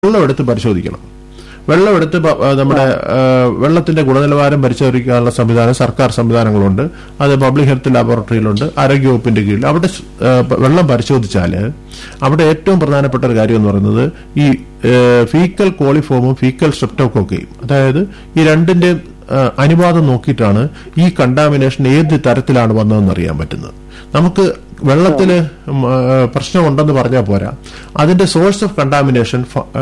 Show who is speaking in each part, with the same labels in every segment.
Speaker 1: വെള്ളം എടുത്ത് പരിശോധിക്കണം വെള്ളം എടുത്ത് പ- ആ, നമ്മുടെ ആ, വെള്ളത്തിന്റെ ഗുണനിലവാരം പരിശോധിക്കാനുള്ള സംവിധാനം സർക്കാർ സംവിധാനങ്ങളുണ്ട് അത് പബ്ലിക് ഹെൽത്ത് ലാബോറട്ടറിയിലുണ്ട് ആരോഗ്യവകുപ്പിന്റെ കീഴിൽ അവിടെ സ്- ആ, പ- വെള്ളം പരിശോധിച്ചാൽ അവിടെ ഏറ്റവും പ്രധാനപ്പെട്ട ഒരു കാര്യം എന്ന് പറയുന്നത് ഈ ഫീക്കൽ കോളിഫോമും ഫീക്കൽ സ്ട്രെപ്റ്റോക്കോക്കയും അതായത് ഈ രണ്ടിന്റെ ആ, അനുപാതം നോക്കിയിട്ടാണ് ഈ കണ്ടാമിനേഷൻ ഏത് തരത്തിലാണ് വന്നതെന്ന് അറിയാൻ പറ്റുന്നത് നമുക്ക് വെള്ളത്തിൽ പ്രശ്നമുണ്ടെന്ന് പറഞ്ഞാൽ പോരാ അതിന്റെ സോഴ്സ് ഓഫ് കണ്ടാമിനേഷൻ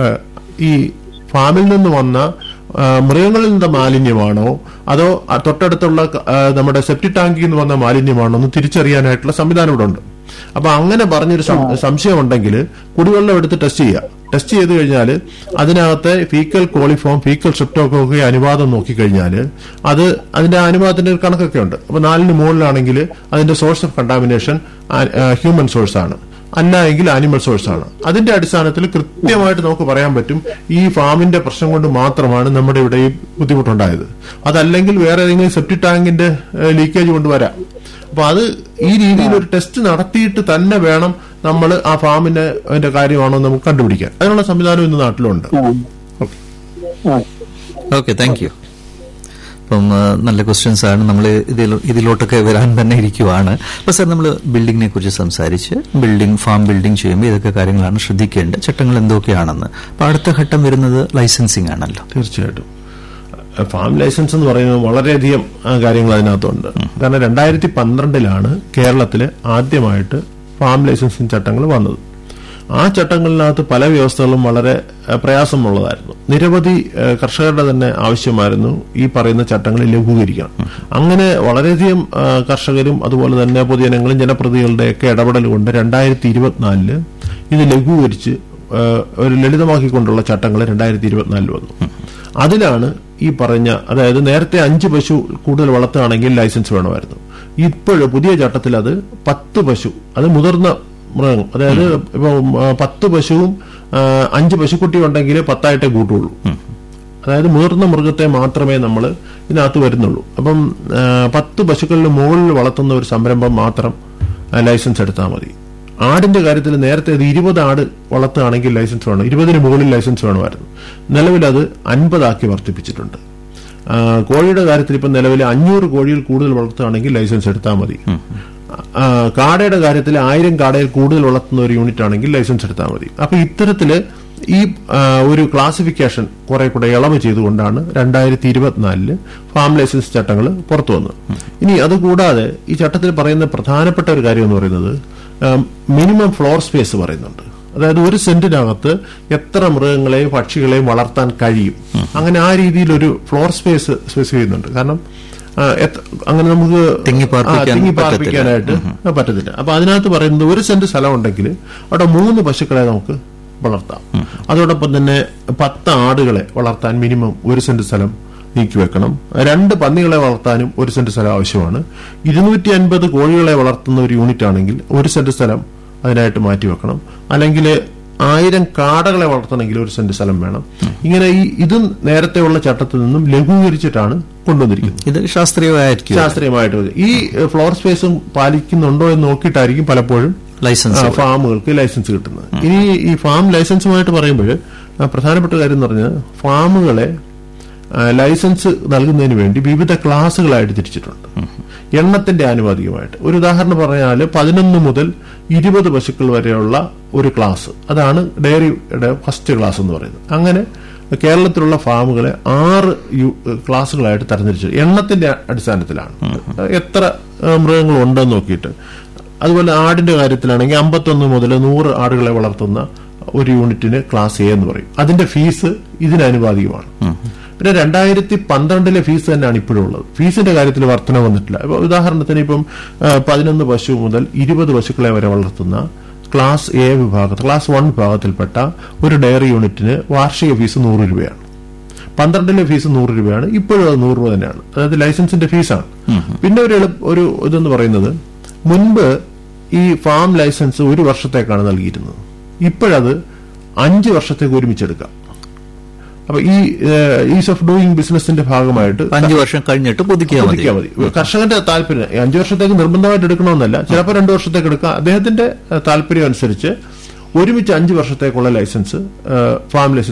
Speaker 1: ഈ ഫാമിൽ നിന്ന് വന്ന ആ, മൃഗങ്ങളിൽ നിന്ന് മാലിന്യമാണോ അതോ ആ, തൊട്ടടുത്തുള്ള ആ, നമ്മുടെ സെപ്റ്റി ടാങ്കിൽ നിന്ന് വന്ന മാലിന്യമാണോ എന്ന് തിരിച്ചറിയാനായിട്ടുള്ള സംവിധാനം ഇവിടെ ഉണ്ട് അപ്പൊ അങ്ങനെ പറഞ്ഞൊരു സം- സംശയം ഉണ്ടെങ്കിൽ കുടിവെള്ളം എടുത്ത് ടെസ്റ്റ് ചെയ്യുക ടെസ്റ്റ് ചെയ്ത് കഴിഞ്ഞാൽ അതിനകത്തെ ഫീക്കൽ കോളിഫോം ഫീക്കൽ സ്ട്രിപ്റ്റോക്കൊക്കെ അനുപാതം നോക്കിക്കഴിഞ്ഞാൽ അത് അതിന്റെ അനുപാതത്തിന്റെ ഒരു കണക്കൊക്കെ ഉണ്ട് അപ്പൊ നാലിന് മുകളിലാണെങ്കിൽ അതിന്റെ source of contamination human source ആണ് അല്ല എങ്കിൽ ആനിമൽ സോഴ്സ് ആണ് അതിന്റെ അടിസ്ഥാനത്തിൽ കൃത്യമായിട്ട് നമുക്ക് പറയാൻ പറ്റും ഈ ഫാമിന്റെ പ്രശ്നം കൊണ്ട് മാത്രമാണ് നമ്മുടെ ഇവിടെ ഈ ബുദ്ധിമുട്ടുണ്ടായത് അതല്ലെങ്കിൽ വേറെ ഏതെങ്കിലും സെപ്റ്റി ടാങ്കിന്റെ ലീക്കേജ് കൊണ്ട് വരാം അപ്പൊ അത് ഈ രീതിയിൽ ഒരു ടെസ്റ്റ് നടത്തിയിട്ട് തന്നെ വേണം നമ്മൾ ആ ഫാമിന്റെ അതിന്റെ കാര്യമാണോ എന്ന് നമുക്ക് കണ്ടുപിടിക്കാൻ അതിനുള്ള സംവിധാനം ഇന്ന് നാട്ടിലുണ്ട് ഓക്കെ
Speaker 2: ആ
Speaker 3: ഓക്കെ താങ്ക് യു അപ്പം ആ, നല്ല ക്വസ്റ്റ്യൻസ് ആണ് നമ്മൾ ഇതിൽ ഇതിലോട്ടൊക്കെ വരാൻ തന്നെ ഇരിക്കുവാണ് അപ്പൊ സാർ നമ്മൾ ബിൽഡിങ്ങിനെ കുറിച്ച് സംസാരിച്ച് ബിൽഡിംഗ് ഫാം ബിൽഡിംഗ് ചെയ്യുമ്പോൾ ഇതൊക്കെ കാര്യങ്ങളാണ് ശ്രദ്ധിക്കേണ്ടത് ചട്ടങ്ങൾ എന്തൊക്കെയാണെന്ന് അപ്പൊ അടുത്ത ഘട്ടം വരുന്നത് ലൈസൻസിങ് ആണല്ലോ
Speaker 1: തീർച്ചയായിട്ടും ഫാം ലൈസൻസ് എന്ന് പറയുന്നത് വളരെയധികം ആ, കാര്യങ്ങൾ അതിനകത്തുണ്ട് കാരണം രണ്ടായിരത്തി പന്ത്രണ്ടിലാണ് കേരളത്തില് ആദ്യമായിട്ട് ഫാം ലൈസൻസിങ് ചട്ടങ്ങൾ വന്നത് ആ ചട്ടങ്ങളിനകത്ത് പല വ്യവസ്ഥകളും വളരെ ആ, പ്രയാസമുള്ളതായിരുന്നു നിരവധി ആ, കർഷകരുടെ തന്നെ ആവശ്യമായിരുന്നു ഈ പറയുന്ന ചട്ടങ്ങൾ ലഘൂകരിക്കണം അങ്ങനെ വളരെയധികം ആ, കർഷകരും അതുപോലെ തന്നെ പൊതുജനങ്ങളും ജനപ്രതിനിധികളുടെയൊക്കെ ഇടപെടൽ കൊണ്ട് രണ്ടായിരത്തി ഇരുപത്തിനാലില് ഇത് ലഘൂകരിച്ച് ആ, ഒരു ലളിതമാക്കിക്കൊണ്ടുള്ള ചട്ടങ്ങൾ രണ്ടായിരത്തി ഇരുപത്തിനാലിൽ വന്നു അതിലാണ് ഈ പറഞ്ഞ അതായത് നേരത്തെ അഞ്ച് പശു കൂടുതൽ വളർത്തുകയാണെങ്കിൽ ലൈസൻസ് വേണമായിരുന്നു ഇപ്പോഴും പുതിയ ചട്ടത്തിൽ അത് പത്ത് പശു അത് മുതിർന്ന മൃഗം അതായത് ഇപ്പൊ പത്ത് പശുവും ആ, അഞ്ച് പശുക്കുട്ടി ഉണ്ടെങ്കിൽ പത്തായിട്ടേ കൂട്ടുള്ളൂ അതായത് മുതിർന്ന മൃഗത്തെ മാത്രമേ നമ്മൾ ഇതിനകത്ത് വരുന്നുള്ളൂ അപ്പം ആ, പത്ത് പശുക്കളിന് മുകളിൽ വളർത്തുന്ന ഒരു സംരംഭം മാത്രം ആ, ലൈസൻസ് എടുത്താൽ മതി ആടിന്റെ കാര്യത്തിൽ നേരത്തെ ഇത് ഇരുപത് ആട് വളർത്തുകയാണെങ്കിൽ ലൈസൻസ് വേണം ഇരുപതിന് മുകളിൽ ലൈസൻസ് വേണമായിരുന്നു നിലവിൽ അത് അൻപതാക്കി വർദ്ധിപ്പിച്ചിട്ടുണ്ട് ആ, കോഴിയുടെ കാര്യത്തിൽ ഇപ്പം നിലവിൽ അഞ്ഞൂറ് കോഴിയിൽ കൂടുതൽ വളർത്തുകയാണെങ്കിൽ ലൈസൻസ് എടുത്താൽ മതി ആ, കാടയുടെ കാര്യത്തിൽ ആയിരം കാടയിൽ കൂടുതൽ വളർത്തുന്ന ഒരു യൂണിറ്റ് ആണെങ്കിൽ ലൈസൻസ് എടുത്താൽ മതി അപ്പൊ ഇത്തരത്തില് ഈ ആ, ഒരു ക്ലാസിഫിക്കേഷൻ കുറെ കൂടെ ഇളവ് ചെയ്തുകൊണ്ടാണ് രണ്ടായിരത്തി ഇരുപത്തിനാലില് ഫാം ലൈസൻസ് ചട്ടങ്ങൾ പുറത്തു വന്നത് ഇനി അതുകൂടാതെ ഈ ചട്ടത്തിൽ പറയുന്ന പ്രധാനപ്പെട്ട ഒരു കാര്യം എന്ന് പറയുന്നത് മിനിമം ഫ്ലോർ സ്പേസ് പറയുന്നുണ്ട് അതായത് ഒരു സെന്റിനകത്ത് എത്ര മൃഗങ്ങളെയും പക്ഷികളെയും വളർത്താൻ കഴിയും അങ്ങനെ ആ രീതിയിൽ ഒരു ഫ്ലോർ സ്പേസ് സ്പെസിഫൈ ചെയ്യുന്നുണ്ട് കാരണം ആ, എത്ര- അങ്ങനെ നമുക്ക്
Speaker 3: തിങ്ങി പാർപ്പിക്കാൻ
Speaker 1: ആ, തിങ്ങി
Speaker 3: പറ്റത്തില്ല.
Speaker 1: പാർപ്പിക്കാനായിട്ട് പറ്റത്തില്ല അപ്പൊ അതിനകത്ത് പറയുന്നത് ഒരു സെന്റ് സ്ഥലം ഉണ്ടെങ്കിൽ അവിടെ മൂന്ന് പശുക്കളെ നമുക്ക് വളർത്താം അതോടൊപ്പം തന്നെ പത്ത് ആടുകളെ വളർത്താൻ മിനിമം ഒരു സെന്റ് സ്ഥലം നീക്കി വെക്കണം രണ്ട് പന്നികളെ വളർത്താനും ഒരു സെന്റ് സ്ഥലം ആവശ്യമാണ് ഇരുന്നൂറ്റി അൻപത് കോഴികളെ വളർത്തുന്ന ഒരു യൂണിറ്റ് ആണെങ്കിൽ ഒരു സെന്റ് സ്ഥലം അതിനായിട്ട് മാറ്റി വെക്കണം അല്ലെങ്കിൽ ആയിരം കാടകളെ വളർത്തണമെങ്കിൽ ഒരു സെന്റ് സ്ഥലം വേണം ഇങ്ങനെ ഈ ഇതും നേരത്തെയുള്ള ചട്ടത്തിൽ നിന്നും ലഘൂകരിച്ചിട്ടാണ് കൊണ്ടുവന്നിരിക്കുന്നത്
Speaker 3: ഇത് ശാസ്ത്രീയമായിരിക്കും
Speaker 1: ശാസ്ത്രീയമായിട്ട് മതി. ഈ ഏഹ്, ഫ്ലോർ സ്പേസും പാലിക്കുന്നുണ്ടോ എന്ന് നോക്കിയിട്ടായിരിക്കും പലപ്പോഴും
Speaker 3: ലൈസൻസ്
Speaker 1: ആ, ഫാമുകൾക്ക് ലൈസൻസ് കിട്ടുന്നത് ഇനി ഈ ഫാം ലൈസൻസുമായിട്ട് പറയുമ്പോൾ ആ, പ്രധാനപ്പെട്ട കാര്യം എന്ന് പറഞ്ഞാൽ ഫാമുകളെ ആ, ലൈസൻസ് നൽകുന്നതിന് വേണ്ടി വിവിധ ക്ലാസുകളായിട്ട് തിരിച്ചിട്ടുണ്ട് എണ്ണത്തിന്റെ ആനുപാതികമായിട്ട് ഒരു ഉദാഹരണം പറഞ്ഞാൽ പതിനൊന്ന് മുതൽ ഇരുപത് പശുക്കൾ വരെയുള്ള ഒരു ക്ലാസ് അതാണ് ഡയറിയുടെ ഫസ്റ്റ് ക്ലാസ് എന്ന് പറയുന്നത് അങ്ങനെ കേരളത്തിലുള്ള ഫാമുകളെ ആറ് യു- ക്ലാസുകളായിട്ട് തരംതിരിച്ചു എണ്ണത്തിന്റെ അടിസ്ഥാനത്തിലാണ് എത്ര ആ, മൃഗങ്ങൾ ഉണ്ടെന്ന് നോക്കിയിട്ട് അതുപോലെ ആടിന്റെ കാര്യത്തിലാണെങ്കിൽ അമ്പത്തൊന്ന് മുതൽ നൂറ് ആടുകളെ വളർത്തുന്ന ഒരു യൂണിറ്റിന് ക്ലാസ് എ എന്ന് പറയും അതിന്റെ ഫീസ് ഇതിന് അനുപാതികമാണ് പിന്നെ രണ്ടായിരത്തി പന്ത്രണ്ടിലെ ഫീസ് തന്നെയാണ് ഇപ്പോഴും ഉള്ളത് ഫീസിന്റെ കാര്യത്തിൽ വർധന വന്നിട്ടില്ല ഇപ്പൊ ഉദാഹരണത്തിന് ഇപ്പം ആ, പതിനൊന്ന് പശു മുതൽ ഇരുപത് പശുക്കളെ വരെ വളർത്തുന്ന ക്ലാസ് എ വിഭാഗത്തിൽ ക്ലാസ് വൺ വിഭാഗത്തിൽപ്പെട്ട ഒരു ഡയറി യൂണിറ്റിന് വാർഷിക ഫീസ് നൂറ് രൂപയാണ് പന്ത്രണ്ടിലെ ഫീസ് നൂറ് രൂപയാണ് ഇപ്പോഴും അത് നൂറ് രൂപ തന്നെയാണ് അതായത് ലൈസൻസിന്റെ ഫീസാണ് പിന്നെ ഒരു എളുപ്പ ഒരു ഇതെന്ന് പറയുന്നത് മുൻപ് ഈ ഫാം ലൈസൻസ് ഒരു വർഷത്തേക്കാണ് നൽകിയിരുന്നത് ഇപ്പോഴത് അഞ്ച് വർഷത്തേക്ക് ഒരുമിച്ചെടുക്കാം അപ്പൊ ഈ ഈസ് ഓഫ് ഡൂയിങ് ബിസിനസിന്റെ ഭാഗമായിട്ട്
Speaker 3: അഞ്ചു വർഷം കഴിഞ്ഞിട്ട് പുതുക്കിയാൽ മതി
Speaker 1: പുതുക്കിയാൽ മതി കർഷകന്റെ താല്പര്യം ഈ അഞ്ചു വർഷത്തേക്ക് നിർബന്ധമായിട്ട് എടുക്കണമെന്നല്ല ചിലപ്പോൾ രണ്ടു വർഷത്തേക്ക് എടുക്കാം അദ്ദേഹത്തിന്റെ ഏഹ്, താല്പര്യം അനുസരിച്ച് ഒരുമിച്ച് അഞ്ച് വർഷത്തേക്കുള്ള ലൈസൻസ് ഏഹ്, ഫാം ലൈസൻസ്